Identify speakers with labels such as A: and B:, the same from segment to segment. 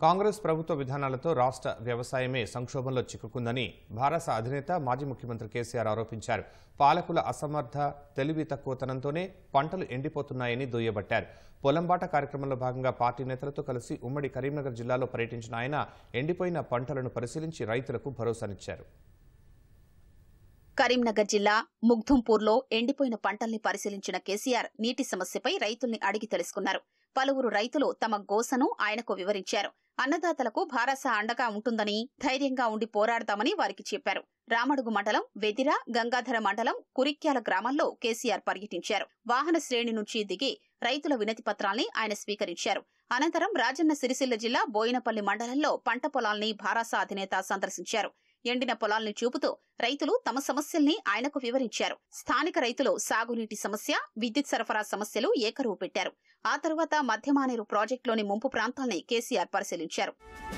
A: కాంగ్రెస్ ప్రభుత్వ విధానాలతో రాష్ట్ర వ్యవసాయమే సంక్షోభంలో చిక్కుకుందని భారత అధినేత మాజీ ముఖ్యమంత్రి కేసీఆర్ ఆరోపించారు పాలకుల అసమర్థ తెలివి తక్కువతనంతోనే పంటలు ఎండిపోతున్నాయని దుయ్యబట్టారు పొలంబాట కార్యక్రమంలో భాగంగా పార్టీ నేతలతో కలిసి ఉమ్మడి కరీంనగర్ జిల్లాలో పర్యటించిన ఆయన ఎండిపోయిన పంటలను పరిశీలించి రైతులకు భరోసానిచ్చారు
B: కరీంనగర్ జిల్లా ముగ్ధుంపూర్లో ఎండిపోయిన పంటల్ని పరిశీలించిన కేసీఆర్ నీటి సమస్యపై రైతుల్ని అడిగి తెలుసుకున్నారు పలువురు రైతులు తమ గోసను ఆయనకు వివరించారు అన్నదాతలకు భారస అండగా ఉంటుందని ధైర్యంగా ఉండి పోరాడతామని వారికి చెప్పారు రామడుగు మండలం వెదిర గంగాధర మండలం కురిక్యాల గ్రామాల్లో కేసీఆర్ పర్యటించారు వాహన శ్రేణి నుంచి దిగి రైతుల వినతి పత్రాల్ని ఆయన స్వీకరించారు అనంతరం రాజన్న సిరిసిల్ల జిల్లా బోయినపల్లి మండలంలో పంట పొలాల్ని భారాస అధినేత సందర్శించారు ఎండిన పొలాల్ని చూపుతూ రైతులు తమ సమస్యల్ని ఆయనకు వివరించారు స్థానిక రైతులు సాగునీటి సమస్య విద్యుత్ సరఫరా సమస్యలు ఏకరువు పెట్టారు ఆ తర్వాత మధ్యమానేరు ప్రాజెక్టులోని ముంపు ప్రాంతాల్ని కేసీఆర్ పరిశీలించారు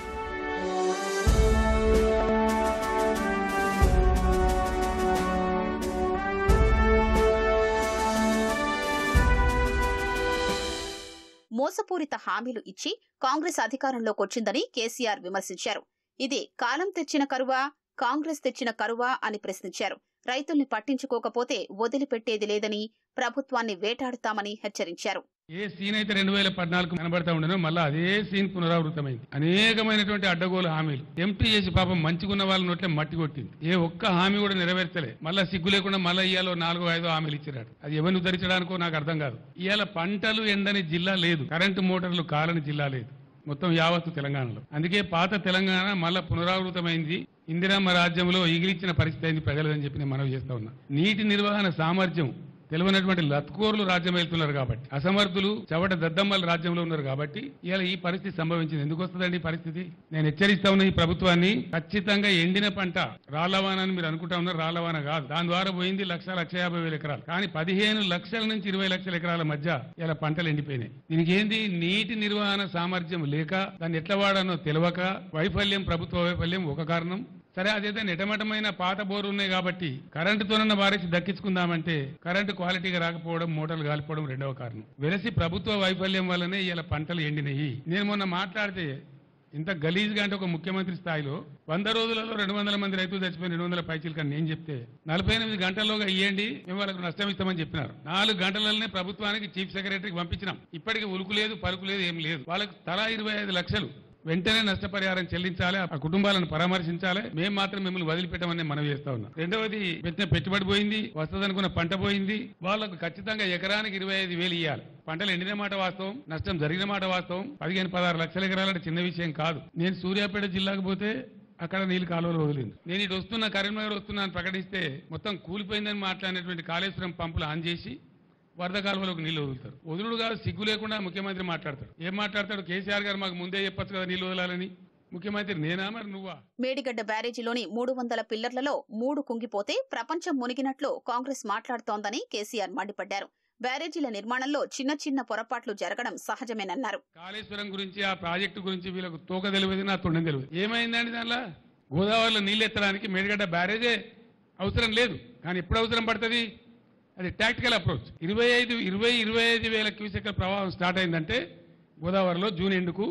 B: మోసపూరిత హామీలు ఇచ్చి కాంగ్రెస్ అధికారంలోకొచ్చిందని కేసీఆర్ విమర్శించారు ఇది కాలం తెచ్చిన కరువా కాంగ్రెస్ తెచ్చిన కరువా అని ప్రశ్నించారు రైతుల్ని పట్టించుకోకపోతే వదిలిపెట్టేది లేదని ప్రభుత్వాన్ని వేటాడుతామని హెచ్చరించారు
C: ఏ సీన్ అయితే రెండు వేల పద్నాలుగు కనబడతా ఉండనో మళ్ళీ అదే సీన్ పునరావృతమైంది అనేకమైనటువంటి అడ్డగోలు హామీలు ఎంపీ చేసి పాపం మంచిగున్న వాళ్ళ నోట్లే మట్టి కొట్టింది ఏ ఒక్క హామీ కూడా నెరవేర్చలే మళ్ళా సిగ్గు లేకుండా మళ్ళీ ఇవాళ నాలుగో ఐదో హామీలు ఇచ్చారు అది ఎవరిని ఉద్ధరించడానికో నాకు అర్థం కాదు ఇవాళ పంటలు ఎండని జిల్లా లేదు కరెంటు మోటార్లు కాలని జిల్లా లేదు మొత్తం యావత్తు తెలంగాణలో అందుకే పాత తెలంగాణ మళ్ళా పునరావృతమైంది ఇందిరమ్మ రాజ్యంలో ఇగిలిచ్చిన పరిస్థితి అయింది ప్రజలని చెప్పి నేను మనవి చేస్తా ఉన్నా నీటి నిర్వహణ సామర్థ్యం తెలివనటువంటి లత్కోర్లు రాజ్యం వెళ్తున్నారు కాబట్టి అసమర్థులు చవట దద్దమ్మల రాజ్యంలో ఉన్నారు కాబట్టి ఇవాళ ఈ పరిస్థితి సంభవించింది ఎందుకు వస్తుందండి ఈ పరిస్థితి నేను హెచ్చరిస్తా ఉన్న ఈ ప్రభుత్వాన్ని ఖచ్చితంగా ఎండిన పంట రాళ్లవాన అని మీరు అనుకుంటా ఉన్నారు రాళ్లవాన కాదు దాని ద్వారా పోయింది లక్ష లక్ష యాభై వేల ఎకరాలు కానీ పదిహేను లక్షల నుంచి ఇరవై లక్షల ఎకరాల మధ్య ఇలా పంటలు ఎండిపోయినాయి దీనికి ఏంది నీటి నిర్వహణ సామర్థ్యం లేక దాన్ని ఎట్లా వాడానో తెలియక వైఫల్యం ప్రభుత్వ వైఫల్యం ఒక కారణం సరే అదేదో నిటమటమైన పాత బోరు ఉన్నాయి కాబట్టి కరెంటుతోనన్న వారేసి దక్కించుకుందామంటే కరెంటు క్వాలిటీగా రాకపోవడం మోటార్లు కాలిపోవడం రెండవ కారణం వెలసి ప్రభుత్వ వైఫల్యం వల్లనే ఇలా పంటలు ఎండినాయి నేను మొన్న మాట్లాడితే ఇంత గలీజ్గా అంటే ఒక ముఖ్యమంత్రి స్థాయిలో వంద రోజులలో రెండు వందల మంది రైతులు చచ్చిపోయిన రెండు వందల పైచీలు కానీ నేను చెప్తే నలభై ఎనిమిది గంటల్లోగా ఇవ్వండి మేము వాళ్ళకు నష్టం ఇస్తామని చెప్పినారు నాలుగు గంటలలోనే ప్రభుత్వానికి చీఫ్ సెక్రటరీకి పంపించినాం ఇప్పటికి ఉలుకు లేదు పలుకు లేదు ఏం లేదు వాళ్ళకి తలా ఇరవై ఐదు లక్షలు వెంటనే నష్టపరిహారం చెల్లించాలి ఆ కుటుంబాలను పరామర్శించాలి మేము మాత్రం మిమ్మల్ని వదిలిపెట్టమని మనం చేస్తా ఉన్నాం రెండవది పెట్టిన పెట్టుబడి పోయింది వస్తుందనుకున్న పంట పోయింది వాళ్ళకు ఖచ్చితంగా ఎకరానికి ఇరవై ఐదు వేలు ఇవ్వాలి పంటలు ఎండిన మాట వాస్తవం నష్టం జరిగిన మాట వాస్తవం పదిహేను పదహారు లక్షల ఎకరాలంటే చిన్న విషయం కాదు నేను సూర్యాపేట జిల్లాకు పోతే అక్కడ నీళ్లు కాలువలు వదిలింది నేను ఇటు వస్తున్నా కరీంనగర్ వస్తున్నా అని ప్రకటిస్తే మొత్తం కూలిపోయిందని మాట్లాడినటువంటి కాళేశ్వరం పంపులు ఆన్ చేసి వరద కాలువలోకి నీళ్లు వదులుతారు వదులుడు కాదు సిగ్గు లేకుండా ముఖ్యమంత్రి మాట్లాడతాడు ఏం మాట్లాడతాడు కేసీఆర్ గారు మాకు ముందే చెప్పొచ్చు కదా నీళ్లు వదలాలని ముఖ్యమంత్రి నేనా మరి నువ్వా
B: మేడిగడ్డ బ్యారేజీలోని మూడు వందల పిల్లర్లలో మూడు కుంగిపోతే ప్రపంచం మునిగినట్లు కాంగ్రెస్ మాట్లాడుతోందని కేసీఆర్ మండిపడ్డారు బ్యారేజీల నిర్మాణంలో చిన్న చిన్న పొరపాట్లు జరగడం సహజమేనన్నారు
C: కాళేశ్వరం గురించి ఆ ప్రాజెక్టు గురించి వీళ్ళకు తోక తెలియదు నా తొండం తెలియదు ఏమైందండి దానిలో గోదావరిలో నీళ్ళు ఎత్తడానికి మేడిగడ్డ బ్యారేజే అవసరం లేదు కానీ ఎప్పుడు అవసరం పడుతుంది అది టాక్టికల్ అప్రోచ్ ఇరవై ఐదు ఇరవై ఇరవై ఐదు వేల క్యూసెక్ల ప్రవాహం స్టార్ట్ అయిందంటే గోదావరిలో జూన్ ఎండుకు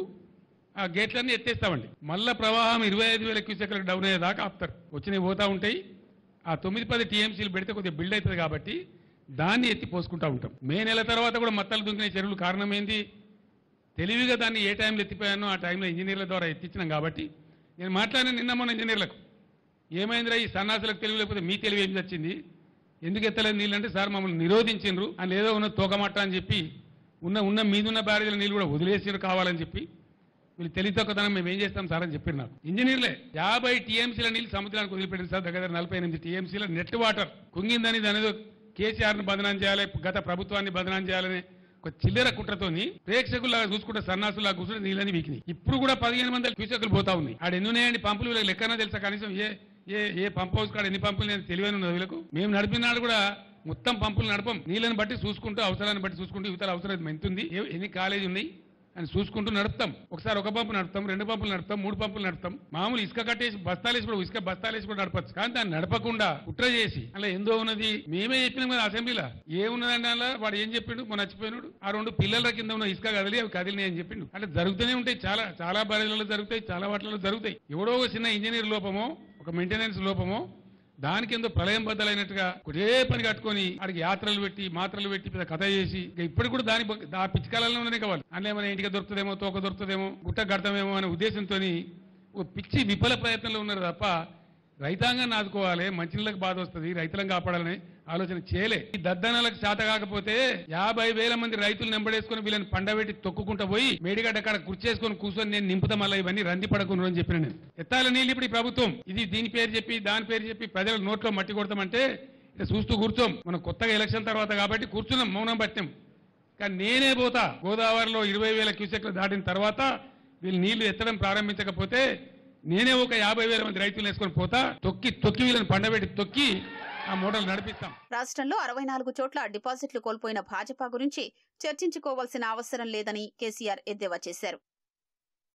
C: ఆ గేట్లన్నీ ఎత్తేస్తామండి మళ్ళా ప్రవాహం ఇరవై ఐదు వేల క్యూసెక్లకు డౌన్ అయ్యేదాకా ఆపుతారు వచ్చినవి పోతా ఉంటాయి ఆ తొమ్మిది పది టీఎంసీలు పెడితే కొద్దిగా బిల్డ్ అవుతుంది కాబట్టి దాన్ని ఎత్తి పోసుకుంటా ఉంటాం మే నెల తర్వాత కూడా మత్తలు దుంకిన చెరువులు కారణం ఏంది తెలివిగా దాన్ని ఏ టైంలో ఎత్తిపోయానో ఆ టైంలో ఇంజనీర్ల ద్వారా ఎత్తించినాం కాబట్టి నేను మాట్లాడిన నిన్న మొన్న ఇంజనీర్లకు ఏమైందిరా ఈ సన్నాసులకు తెలివి లేకపోతే మీ తెలివి ఏం వచ్చింది ఎందుకు ఎత్తలేదు నీళ్ళు అంటే సార్ మమ్మల్ని నిరోధించిండ్రు అని ఏదో ఉన్న తోకమట్ట అని చెప్పి ఉన్న ఉన్న మీదున్న బ్యారేజీల నీళ్ళు కూడా వదిలేసిరు కావాలని చెప్పి వీళ్ళు తెలివితొక్కదనం మేము ఏం చేస్తాం సార్ అని చెప్పారు నాకు ఇంజనీర్లే యాభై టీఎంసీల నీళ్ళు సముద్రానికి వదిలిపెట్టింది సార్ దగ్గర దగ్గర నలభై ఎనిమిది టీఎంసీల నెట్ వాటర్ కుంగిందని దాని ఏదో కేసీఆర్ని బదనాం చేయాలి గత ప్రభుత్వాన్ని బదనాం చేయాలని ఒక చిల్లర కుట్రతోని ప్రేక్షకులాగా చూసుకుంటే సన్నాసులాగా కూర్చుంటే నీళ్ళని వీకినాయి ఇప్పుడు కూడా పదిహేను వందల క్యూసెక్లు పోతా ఉన్నాయి ఆడ ఎన్ని ఉన్నాయండి పంపులు వీళ్ళకి లెక్కన తెలుసా కనీసం ఏ ఏ ఏ పంప్ హౌస్ కాడ ఎన్ని పంపులు నేను తెలివైన ఉన్నది వీళ్ళకు మేము నడిపినాడు కూడా మొత్తం పంపులు నడపం నీళ్ళని బట్టి చూసుకుంటూ అవసరాన్ని బట్టి చూసుకుంటూ యువతల అవసరం ఎంత ఉంది ఏ- ఎన్ని కాలేజీ ఉన్నాయి అని చూసుకుంటూ నడుపుతాం ఒకసారి ఒక పంపు నడుపుతాం రెండు పంపులు నడుపుతాం మూడు పంపులు నడుపుతాం మామూలు ఇసుక కట్టేసి బస్తాలేసి కూడా ఇసుక బస్తాలేసి కూడా నడపచ్చు కానీ దాన్ని నడపకుండా కుట్ర చేసి అలా ఎందో ఉన్నది మేమే చెప్పినాం కదా అసెంబ్లీలో ఏమున్నదండి అలా వాడు ఏం చెప్పిండు మొన్న నచ్చిపోయినాడు ఆ రెండు పిల్లల కింద ఉన్న ఇసుక కదిలి అవి కదిలినాయి అని చెప్పిండు అంటే జరుగుతూనే ఉంటాయి చాలా చాలా బరిలలో జరుగుతాయి చాలా వాటిలో జరుగుతాయి ఎవడో ఒక చిన్న ఇంజనీర్ లోపమో ఒక మెయింటెనెన్స్ లోపమో దానికి ఎంతో ప్రళయం బద్దలైనట్టుగా ఒకటే పని కట్టుకొని ఆడికి యాత్రలు పెట్టి మాత్రలు పెట్టి పెద్ద కథ చేసి ఇక ఇప్పుడు కూడా దాని బ- ఆ పిచ్చికాలంలోనే కావాలి అందులో ఏమైనా ఇంటికి దొరుకుతుందేమో తోక దొరుకుతుందేమో గుట్ట కడతామేమో అనే ఉద్దేశంతో ఓ పిచ్చి విఫల ప్రయత్నంలో ఉన్నారు తప్ప రైతాంగాన్ని ఆదుకోవాలి మంచినీళ్ళకి బాధ వస్తుంది రైతులను కాపాడాలని ఆలోచన చేయలే ఈ దద్దనాలకు చేత కాకపోతే యాభై వేల మంది రైతులు నెంబడేసుకుని వీళ్ళని పండబెట్టి తొక్కుకుంటూ పోయి మేడిగడ్డ కాడ కుర్చేసుకొని కూర్చొని నేను నింపుతా మళ్ళీ ఇవన్నీ రంది పడకుండా అని చెప్పిన నేను ఎత్తాల నీళ్ళు ఇప్పుడు ఈ ప్రభుత్వం ఇది దీని పేరు చెప్పి దాని పేరు చెప్పి ప్రజల నోట్లో మట్టి కొడతామంటే ఇక చూస్తూ కూర్చోం మనం కొత్తగా ఎలక్షన్ తర్వాత కాబట్టి కూర్చున్నాం మౌనం పట్టాం కానీ నేనే పోతా గోదావరిలో ఇరవై వేల క్యూసెక్లు దాటిన తర్వాత వీళ్ళు నీళ్లు ఎత్తడం ప్రారంభించకపోతే నేనే ఒక యాభై వేల మంది రైతులు వేసుకొని పోతా తొక్కి తొక్కి వీళ్ళని పండబెట్టి తొక్కి ఆ మోడల్ నడిపిస్తాం
B: రాష్ట్రంలో అరవై నాలుగు చోట్ల డిపాజిట్లు కోల్పోయిన భాజపా గురించి చర్చించుకోవాల్సిన అవసరం లేదని కేసీఆర్ ఎద్దేవా చేశారు